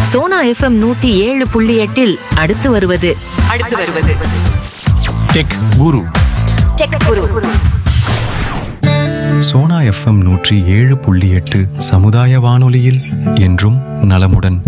Sona FM நூத்தி ஏழு புள்ளி எட்டில் அடுத்து வருவது அடுத்து வருவது tech Guru tech Guru Sona FM நூற்றி ஏழு புள்ளி எட்டு சமுதாய வானொலியில் என்றும் நலமுடன்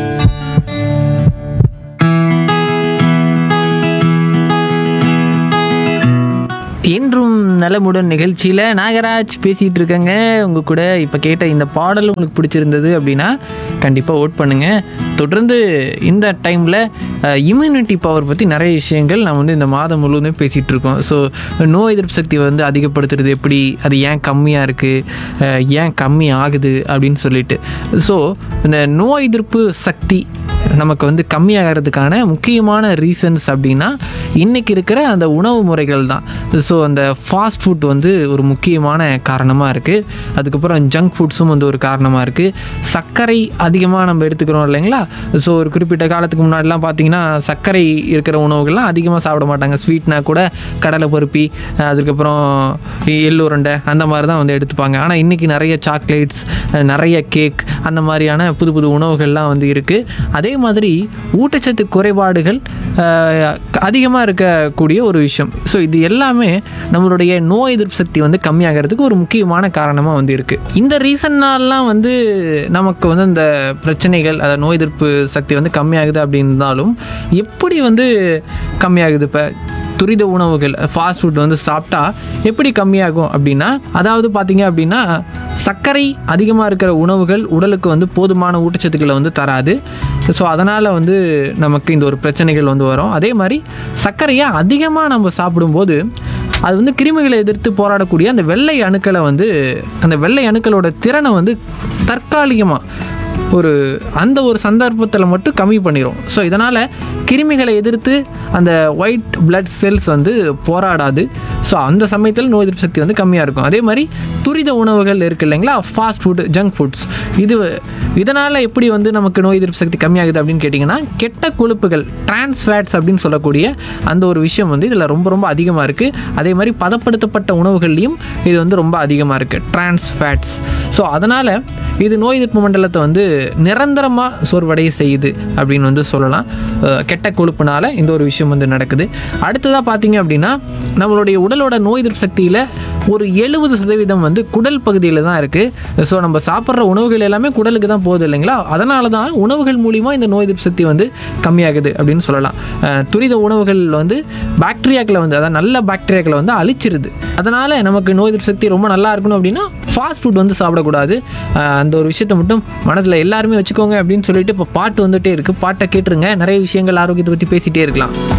என்றும் நலமுடன் நிகழ்ச்சியில் நாகராஜ் பேசிகிட்டு இருக்கேங்க உங்கள் கூட இப்போ கேட்ட இந்த பாடல் உங்களுக்கு பிடிச்சிருந்தது அப்படின்னா கண்டிப்பாக ஓட் பண்ணுங்கள் தொடர்ந்து இந்த டைமில் இம்யூனிட்டி பவர் பற்றி நிறைய விஷயங்கள் நான் வந்து இந்த மாதம் முழுவதும் பேசிகிட்டு இருக்கோம் ஸோ நோய் எதிர்ப்பு சக்தி வந்து அதிகப்படுத்துறது எப்படி அது ஏன் கம்மியாக இருக்குது ஏன் கம்மி ஆகுது அப்படின்னு சொல்லிட்டு ஸோ இந்த நோய் எதிர்ப்பு சக்தி நமக்கு வந்து கம்மியாகிறதுக்கான முக்கியமான ரீசன்ஸ் அப்படின்னா இன்றைக்கி இருக்கிற அந்த உணவு முறைகள் தான் ஸோ அந்த ஃபாஸ்ட் ஃபுட் வந்து ஒரு முக்கியமான காரணமாக இருக்குது அதுக்கப்புறம் ஜங்க் ஃபுட்ஸும் வந்து ஒரு காரணமாக இருக்குது சர்க்கரை அதிகமாக நம்ம எடுத்துக்கிறோம் இல்லைங்களா ஸோ ஒரு குறிப்பிட்ட காலத்துக்கு முன்னாடிலாம் பார்த்தீங்கன்னா சர்க்கரை இருக்கிற உணவுகள்லாம் அதிகமாக சாப்பிட மாட்டாங்க ஸ்வீட்னா கூட கடலை பருப்பி அதுக்கப்புறம் எள்ளுருண்டை அந்த மாதிரி தான் வந்து எடுத்துப்பாங்க ஆனால் இன்றைக்கி நிறைய சாக்லேட்ஸ் நிறைய கேக் அந்த மாதிரியான புது புது உணவுகள்லாம் வந்து இருக்குது அதே மாதிரி ஊட்டச்சத்து குறைபாடுகள் அதிகமாக இருக்கக்கூடிய ஒரு விஷயம் ஸோ இது எல்லாமே நம்மளுடைய நோய் எதிர்ப்பு சக்தி வந்து கம்மியாகிறதுக்கு ஒரு முக்கியமான காரணமாக வந்து இருக்குது இந்த ரீசன்னாலாம் வந்து நமக்கு வந்து இந்த பிரச்சனைகள் அதாவது நோய் எதிர்ப்பு சக்தி வந்து கம்மியாகுது அப்படின்னாலும் எப்படி வந்து கம்மியாகுது இப்போ துரித உணவுகள் ஃபாஸ்ட் ஃபுட் வந்து சாப்பிட்டா எப்படி கம்மியாகும் அப்படின்னா அதாவது பார்த்தீங்க அப்படின்னா சர்க்கரை அதிகமாக இருக்கிற உணவுகள் உடலுக்கு வந்து போதுமான ஊட்டச்சத்துக்களை வந்து தராது ஸோ அதனால் வந்து நமக்கு இந்த ஒரு பிரச்சனைகள் வந்து வரும் அதே மாதிரி சர்க்கரையை அதிகமாக நம்ம சாப்பிடும்போது அது வந்து கிருமிகளை எதிர்த்து போராடக்கூடிய அந்த வெள்ளை அணுக்களை வந்து அந்த வெள்ளை அணுக்களோட திறனை வந்து தற்காலிகமாக ஒரு அந்த ஒரு சந்தர்ப்பத்தில் மட்டும் கம்மி பண்ணிடும் ஸோ இதனால் கிருமிகளை எதிர்த்து அந்த ஒயிட் பிளட் செல்ஸ் வந்து போராடாது ஸோ அந்த சமயத்தில் நோய் எதிர்ப்பு சக்தி வந்து கம்மியாக இருக்கும் அதே மாதிரி துரித உணவுகள் இருக்குது இல்லைங்களா ஃபாஸ்ட் ஃபுட் ஜங்க் ஃபுட்ஸ் இது இதனால் எப்படி வந்து நமக்கு நோய் எதிர்ப்பு சக்தி கம்மியாகுது அப்படின்னு கேட்டிங்கன்னா கெட்ட கொழுப்புகள் trans fats அப்படின்னு சொல்லக்கூடிய அந்த ஒரு விஷயம் வந்து இதில் ரொம்ப ரொம்ப அதிகமாக இருக்குது அதே மாதிரி பதப்படுத்தப்பட்ட உணவுகள்லையும் இது வந்து ரொம்ப அதிகமாக இருக்குது trans fats ஸோ அதனால் இது நோய் எதிர்ப்பு மண்டலத்தை வந்து நிரந்தரமாக சோர்வடைய செய்யுது அப்படின்னு வந்து சொல்லலாம் அஹ் கெட்ட கொழுப்புனால இந்த ஒரு விஷயம் வந்து நடக்குது அடுத்ததாக பார்த்தீங்க அப்படின்னா நம்மளுடைய உடலோட நோய் எதிர்ப்பு சக்தியில் ஒரு எழுபது சதவீதம் வந்து குடல் பகுதியில் தான் இருக்குது ஸோ நம்ம சாப்பிட்ற உணவுகள் எல்லாமே குடலுக்கு தான் போகுது இல்லைங்களா அதனால தான் உணவுகள் மூலிமா இந்த நோய் எதிர்ப்பு சக்தி வந்து கம்மியாகுது அப்படின்னு சொல்லலாம் அஹ் துரித உணவுகள் வந்து பாக்டீரியாக்களை வந்து அதாவது நல்ல பாக்டீரியாக்களை வந்து அழிச்சிருது அதனால் நமக்கு நோய் எதிர்ப்பு சக்தி ரொம்ப நல்லா இருக்கணும் அப்படின்னா ஃபாஸ்ட் ஃபுட் வந்து சாப்பிடக்கூடாது அஹ் அந்த ஒரு விஷயத்தை மட்டும் மனதில் எல்லாருமே வச்சுக்கோங்க அப்படின்னு சொல்லிட்டு இப்போ பாட்டு வந்துட்டே இருக்குது பாட்டை கேட்டுருங்க நிறைய விஷயங்கள் ஆரோக்கியத்தை பற்றி பேசிகிட்டே இருக்கலாம்